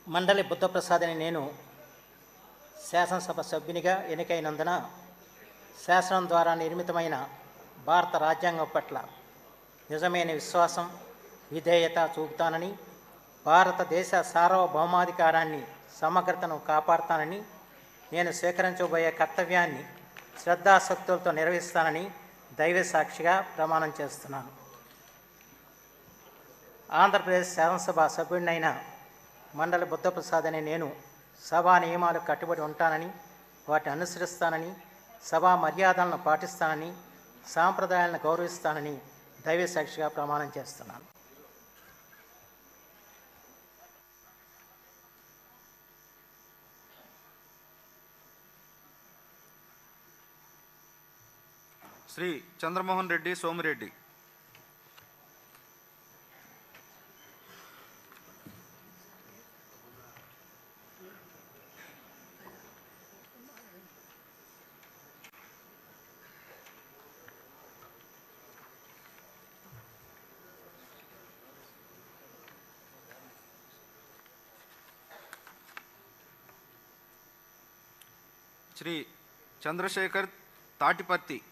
మండలి బుద్ధప్రసాద్ అని నేను శాసనసభ సభ్యునిగా ఎన్నికైనందున శాసనం ద్వారా నిర్మితమైన భారత రాజ్యాంగం పట్ల నిజమైన విశ్వాసం విధేయత చూపుతానని భారతదేశ సార్వభౌమాధికారాన్ని సమగ్రతను కాపాడుతానని నేను స్వీకరించబోయే కర్తవ్యాన్ని శ్రద్ధాశక్తులతో నిర్వహిస్తానని దైవ సాక్షిగా ప్రమాణం చేస్తున్నాను ఆంధ్రప్రదేశ్ శాసనసభ సభ్యుడినైన మండలి బుద్ధప్రసాద్ అనే నేను సభా నియమాలకు కట్టుబడి ఉంటానని వాటిని అనుసరిస్తానని సభా మర్యాదలను పాటిస్తానని సాంప్రదాయాలను గౌరవిస్తానని దైవ సాక్షిగా ప్రమాణం చేస్తున్నాను శ్రీ చంద్రమోహన్ రెడ్డి సోమిరెడ్డి శ్రీ చంద్రశేఖర్ తాటిపర్తి